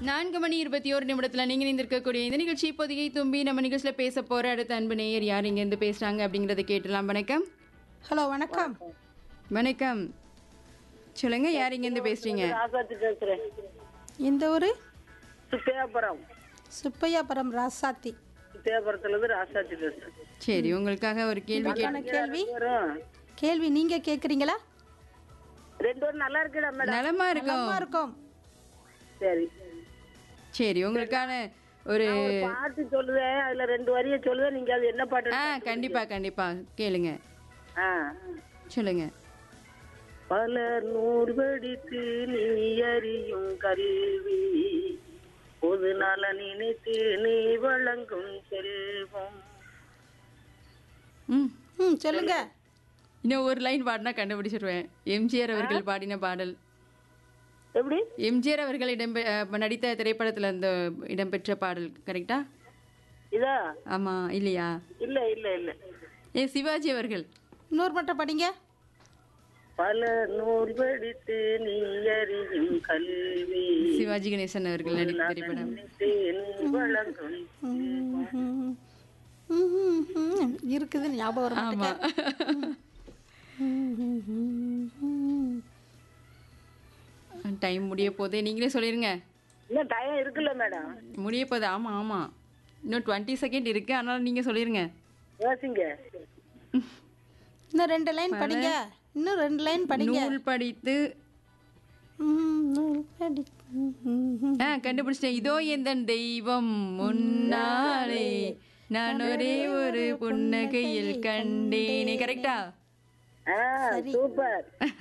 நான்கு மணி இருபத்தி ஒரு நிமிடத்தில் நீங்கள் இருந்திருக்கக்கூடிய இந்த நிகழ்ச்சி பொதிகை தும்பி நம்ம நிகழ்ச்சியில் பேச போகிற அடுத்த அன்பு நேயர் யார் இங்கேருந்து பேசுகிறாங்க அப்படிங்கிறத கேட்டலாம் வணக்கம் ஹலோ வணக்கம் வணக்கம் சொல்லுங்க யார் இங்கேருந்து பேசுறீங்க ராசாத்தி பேசுறேன் இந்த ஊர் சுப்பையாபுரம் சுப்பையாபுரம் ராசாத்தி சுப்பையாபுரத்துல இருந்து ராசாத்தி பேசுறேன் சரி உங்களுக்காக ஒரு கேள்வி கே உங்களுக்கான கேள்வி வரும் கேள்வி நீங்க கேக்குறீங்களா ரெண்டு பேரும் நல்லா இருக்குடா மேடம் நலமா இருக்கும் நலமா இருக்கோம் சரி சரி உங்களுக்கான ஒரு ஒரு பாட்டு சொல்லுவேன் அதுல ரெண்டு வரிய சொல்லுவேன் நீங்க அது என்ன பாட்டு ஆ கண்டிப்பா கண்டிப்பா கேளுங்க ஆ. சொல்லுங்க பல நூறு படித்து நீ அறியும் கல்வி பொது நல நினைத்து நீ வழங்கும் செல்வம் ம் ம் சொல்லுங்க இன்னும் ஒரு லைன் பாடினா கண்டுபிடிச்சிருவேன் எம்ஜிஆர் அவர்கள் பாடின பாடல் எப்படி எம்ஜிஆர் அவர்கள் இடம்பெ அஹ், நடித்த திரைப்படத்தில் இந்த இடம்பெற்ற பாடல் கரெக்டா இதா ஆமா இல்லையா இல்ல இல்ல இல்ல ஏ சிவாஜி அவர்கள் இன்னொரு மட்டும் படிங்க பல நூல் படித்து நீ அறியும் கல்வி சிவாஜி கணேசன் அவர்கள் நடித்த திரைப்படம் நினைத்து நீ வழங்கும் ம், ம், ம், இருக்குது ஞாபகம் வர ஆமா டைம் முடிய போதே நீங்களே சொல்லிருங்க இன்னும் டைம் இருக்குல்ல மேடம் முடிய போகுது ஆமா ஆமா இன்னும் டுவெண்ட்டி செகண்ட் இருக்கு அதனால நீங்க சொல்லிருங்க யோசிங்க இன்னும் ரெண்டு லைன் படிங்க இன்னும் ரெண்டு லைன் படிங்க நூல் படித்து ம், நூல் படி ம், ம், ம். ஆ கண்டுபிடிச்சிட்டேன் இதோ எந்தன் தெய்வம் முன்னாலே நான் ஒரே ஒரு புன்னகையில் கண்டேனே கரெக்டா ஆ சூப்பர்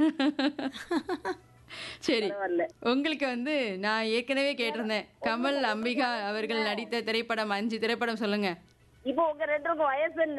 சரி பரவாயில்ல உங்களுக்கு வந்து நான் ஏற்கனவே கேட்டிருந்தேன் கமல் அம்பிகா அவர்கள் நடித்த திரைப்படம் அஞ்சு திரைப்படம் சொல்லுங்க இப்போ உங்க ரெண்டுக்கும் வயசு என்ன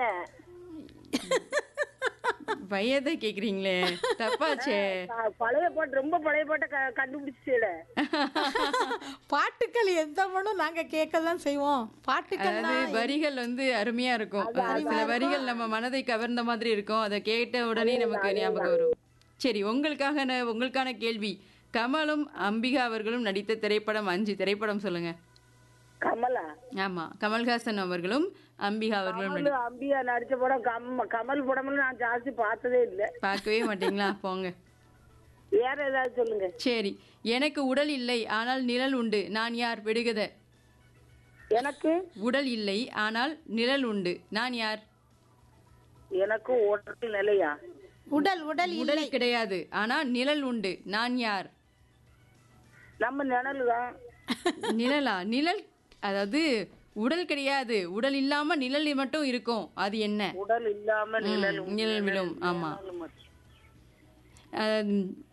வயதை கேக்குறீங்களே தப்பாச்சே ஆ, பழைய பாட்டு ரொம்ப பழைய பாட்டை க- கண்டுபிடிச்சிட பாட்டுக்கள் எந்த மனும் நாங்க கேட்க தான் செய்வோம் பாட்டுக்கள் அதாவது வரிகள் வந்து அருமையா இருக்கும் சில வரிகள் நம்ம மனதை கவர்ந்த மாதிரி இருக்கும் அதை கேட்ட உடனே நமக்கு ஞாபகம் வரும் சரி உங்களுக்காக நான் உங்களுக்கான கேள்வி கமலும் அம்பிகா அவர்களும் நடித்த திரைப்படம் அஞ்சு திரைப்படம் சொல்லுங்க கமலா ஆமா கமல்ஹாசன் அவர்களும் அம்பிகா அவர்களும் நடி கமல் அம்பியா நடிச்ச படம் கம் கமல் படம்னு நான் ஜாஸ்தி பார்த்ததே இல்ல பார்க்கவே மாட்டீங்களா போங்க வேற ஏதாவது சொல்லுங்க சரி எனக்கு உடல் இல்லை ஆனால் நிழல் உண்டு நான் யார் விடுகத எனக்கு உடல் இல்லை ஆனால் நிழல் உண்டு நான் யார் எனக்கு உடல் நிலையா உடல் உடல் இல்லை உடல் கிடையாது ஆனா நிழல் உண்டு நான் யார் நம்ம நிழல் தான் நிழலா நிழல் அதாவது உடல் கிடையாது உடல் இல்லாம நிழல் மட்டும் இருக்கும் அது என்ன உடல் இல்லாம நிழல் ம், நிழல் விழும் ஆமா நிழல் மட்டும். அஹ்,